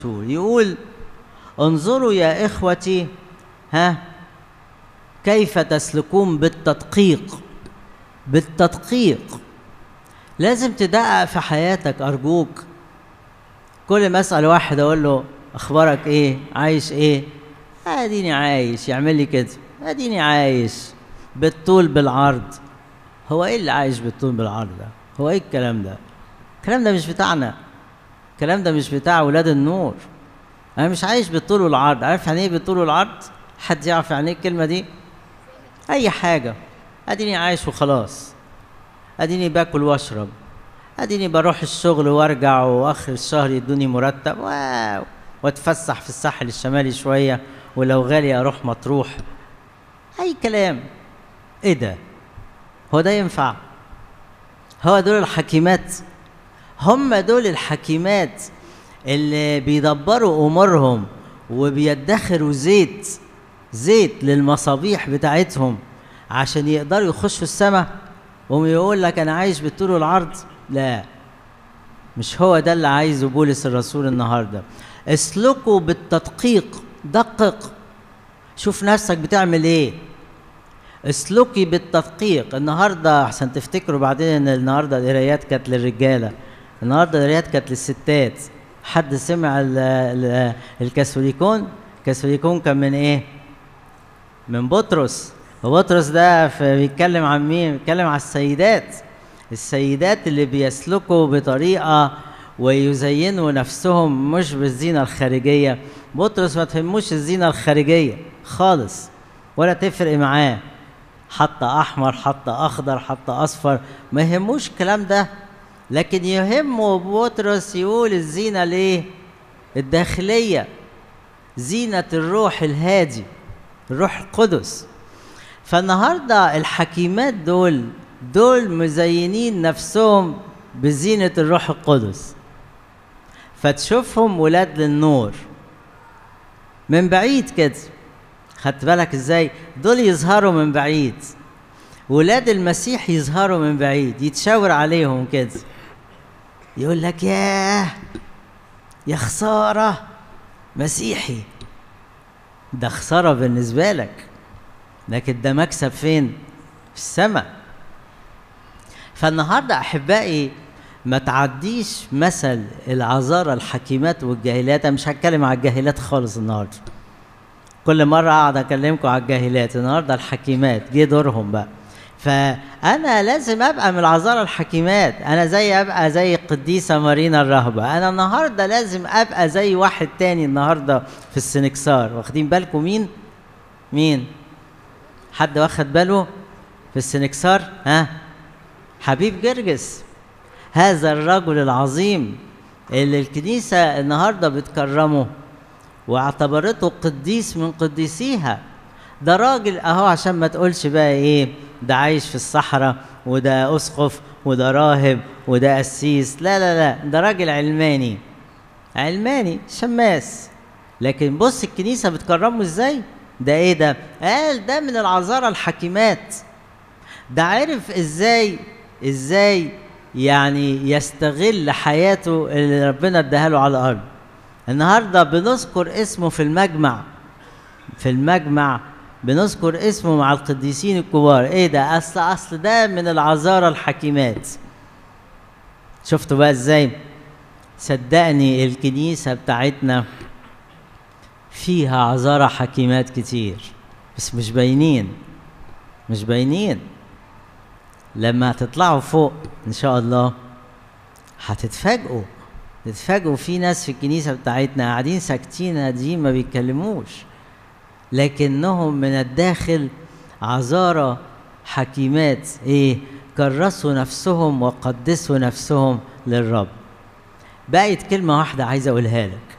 يقول انظروا يا اخوتي ها كيف تسلكون بالتدقيق بالتدقيق لازم تدقق في حياتك ارجوك كل ما اسال واحد اقول له اخبارك ايه عايش ايه اديني عايش يعمل لي كده اديني عايش بالطول بالعرض هو ايه اللي عايش بالطول بالعرض ده هو ايه الكلام ده الكلام ده مش بتاعنا الكلام ده مش بتاع ولاد النور انا مش عايش بالطول والعرض عارف يعني ايه بالطول والعرض حد يعرف يعني ايه الكلمه دي اي حاجه اديني عايش وخلاص اديني باكل واشرب اديني بروح الشغل وارجع واخر الشهر يدوني مرتب واو واتفسح في الساحل الشمالي شويه ولو غالي اروح مطروح اي كلام ايه ده هو ده ينفع هو دول الحكيمات هم دول الحكيمات اللي بيدبروا امورهم وبيدخروا زيت زيت للمصابيح بتاعتهم عشان يقدروا يخشوا السماء ويقول لك انا عايش بالطول والعرض لا مش هو ده اللي عايزه بولس الرسول النهارده اسلكوا بالتدقيق دقق شوف نفسك بتعمل ايه اسلكي بالتدقيق النهارده عشان تفتكروا بعدين ان النهارده القرايات كانت للرجاله النهارده القرايات كانت للستات حد سمع ال ال الكاثوليكون الكاثوليكون كان من ايه من بطرس وبطرس ده بيتكلم عن مين بيتكلم على السيدات السيدات اللي بيسلكوا بطريقه ويزينوا نفسهم مش بالزينه الخارجيه بطرس ما تهموش الزينه الخارجيه خالص ولا تفرق معاه حتى احمر حتى اخضر حتى اصفر ما يهموش الكلام ده لكن يهمه بطرس يقول الزينه ليه الداخليه زينه الروح الهادي الروح القدس فالنهارده الحكيمات دول دول مزينين نفسهم بزينه الروح القدس فتشوفهم ولاد للنور من بعيد كده خدت بالك ازاي دول يظهروا من بعيد ولاد المسيح يظهروا من بعيد يتشاور عليهم كده يقول لك ياه يا خسارة مسيحي ده خسارة بالنسبة لك لكن ده مكسب فين في السماء فالنهاردة أحبائي ما تعديش مثل العذارى الحكيمات والجاهلات أنا مش هتكلم على الجاهلات خالص النهارده كل مرة أقعد أكلمكم على الجاهلات النهارده الحكيمات جه دورهم بقى فأنا لازم أبقى من العذارى الحكيمات أنا زي أبقى زي القديسة مارينا الرهبة أنا النهارده لازم أبقى زي واحد تاني النهارده في السنكسار واخدين بالكم مين؟ مين؟ حد واخد باله في السنكسار؟ ها؟ حبيب جرجس هذا الرجل العظيم اللي الكنيسة النهارده بتكرمه واعتبرته قديس من قديسيها ده راجل اهو عشان ما تقولش بقى ايه ده عايش في الصحراء وده اسقف وده راهب وده قسيس لا لا لا ده راجل علماني علماني شماس لكن بص الكنيسه بتكرمه ازاي ده ايه ده قال ده من العذارى الحكيمات ده عرف ازاي ازاي يعني يستغل حياته اللي ربنا اداها له على الارض النهارده بنذكر اسمه في المجمع في المجمع بنذكر اسمه مع القديسين الكبار ايه ده اصل اصل ده من العذارى الحكيمات شفتوا بقى ازاي صدقني الكنيسه بتاعتنا فيها عذارى حكيمات كتير بس مش باينين مش باينين لما هتطلعوا فوق ان شاء الله هتتفاجئوا تتفاجئوا في ناس في الكنيسة بتاعتنا قاعدين ساكتين هاديين ما بيتكلموش لكنهم من الداخل عذارى حكيمات ايه كرسوا نفسهم وقدسوا نفسهم للرب بقت كلمة واحدة عايز أقولها لك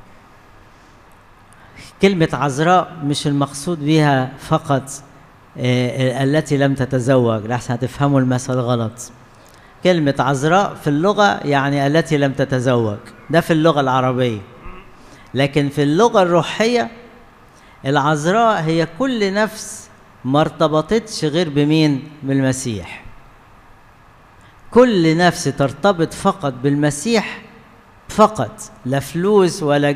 كلمة عذراء مش المقصود بها فقط إيه التي لم تتزوج لحسن هتفهموا المثل غلط كلمة عذراء في اللغة يعني التي لم تتزوج ده في اللغة العربية لكن في اللغة الروحية العذراء هي كل نفس ما ارتبطتش غير بمين بالمسيح كل نفس ترتبط فقط بالمسيح فقط لا فلوس ولا